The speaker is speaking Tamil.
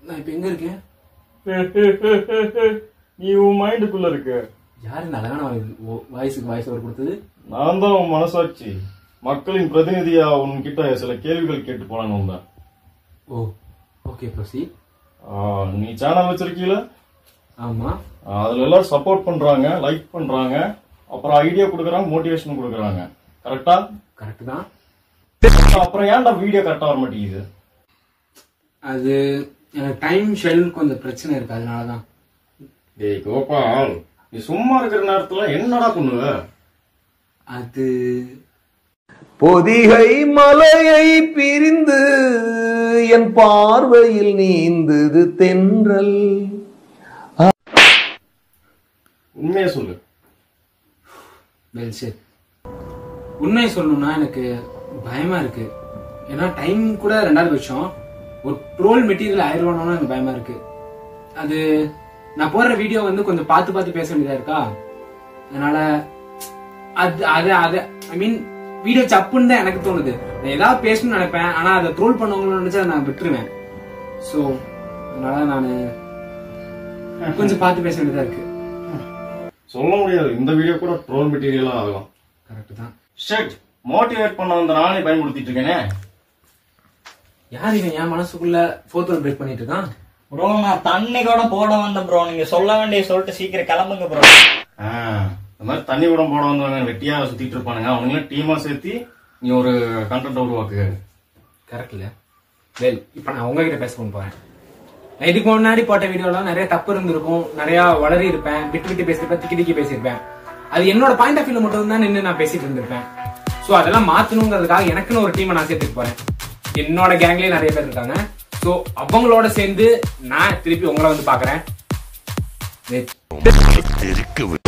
நான் இப்போ எங்க இருக்கேன் நீ உன் மைண்டுக்குள்ள இருக்க யாரு இந்த அழகான வாய்ஸுக்கு வாய்ஸ் ஓவர் கொடுத்தது நான் தான் உன் மனசாட்சி மக்களின் பிரதிநிதியா உன்கிட்ட சில கேள்விகள் கேட்டு போலான்னு வந்தேன் ஓ ஓகே ப்ரொசி ஆ, நீ சேனல் வச்சிருக்கீல ஆமா அதுல எல்லாரும் சப்போர்ட் பண்றாங்க லைக் பண்றாங்க அப்புறம் ஐடியா கொடுக்குறாங்க மோட்டிவேஷன் கொடுக்குறாங்க கரெக்டா கரெக்ட் தான் அப்புறம் ஏன்டா வீடியோ கரெக்டா வர மாட்டேங்குது அது எனக்கு டைம் ஷெடியூல் கொஞ்சம் பிரச்சனை இருக்கு அதனால தான் டேய் கோபால் நீ சும்மா இருக்கிற நேரத்துல என்னடா பண்ணுவ அது பொதிகை மலையை பிரிந்து என் பார்வையில் நீந்தது தென்றல் உண்மையை சொல்லு வெல் சரி உண்மையை சொல்லணும்னா எனக்கு பயமா இருக்கு ஏன்னா டைம் கூட ரெண்டாவது பட்சம் ஒரு ட்ரோல் மெட்டீரியல் ஆயிடுவானோன்னு எனக்கு பயமா இருக்கு அது நான் போடுற வீடியோ வந்து கொஞ்சம் பார்த்து பார்த்து பேச வேண்டியதா இருக்கா அதனால அது அது அது ஐ மீன் வீடியோ சப்புன்னு தான் எனக்கு தோணுது நான் ஏதாவது பேசணும்னு நினைப்பேன் ஆனா அதை ட்ரோல் பண்ணவங்களும் நினைச்சா நான் விட்டுருவேன் ஸோ அதனால நான் கொஞ்சம் பார்த்து பேச வேண்டியதா இருக்கு சொல்ல முடியாது இந்த வீடியோ கூட ட்ரோல் மெட்டீரியலா ஆகலாம் கரெக்ட் தான் ஷட் மோட்டிவேட் பண்ண வந்த நானே பயன்படுத்திட்டு இருக்கேனே யார் இவன் என் மனசுக்குள்ள ஃபோர்த் ஒன் பிரேக் பண்ணிட்டு இருக்கான் ப்ரோ நான் தண்ணி கூட போட வந்தேன் ப்ரோ நீங்க சொல்ல வேண்டிய சொல்லிட்டு சீக்கிரம் கிளம்புங்க ப்ரோ ஆ, இந்த மாதிரி தண்ணி குடம் போட வந்தவங்க வெட்டியா சுத்திட்டு இருப்பானுங்க அவனுங்களும் டீமா சேர்த்து நீ ஒரு கண்டென்ட் உருவாக்கு கரெக்ட் இல்ல வெல் இப்போ நான் உங்ககிட்ட பேச கொண்டு போறேன் நான் இதுக்கு முன்னாடி போட்ட வீடியோலாம் நிறைய தப்பு இருந்திருக்கும் நிறைய வளரி இருப்பேன் விட்டு விட்டு பேசியிருப்பேன் திக்கி திக்கி பேசியிருப்பேன் அது என்னோட பாயிண்ட் ஆஃப் வியூல மட்டும் தான் நின்று நான் பேசிட்டு இருந்திருப்பேன் ஸோ அதெல்லாம் மாத்தணுங்கிறதுக்காக எனக்குன்னு ஒரு டீமை நான் சேர்த்துட்டு போறேன் என்னோட கேங்லயே நிறைய பேர் இருக்காங்க ஸோ அவங்களோட சேர்ந்து நான் திருப்பி உங்களை வந்து பாக்குறேன் Wait.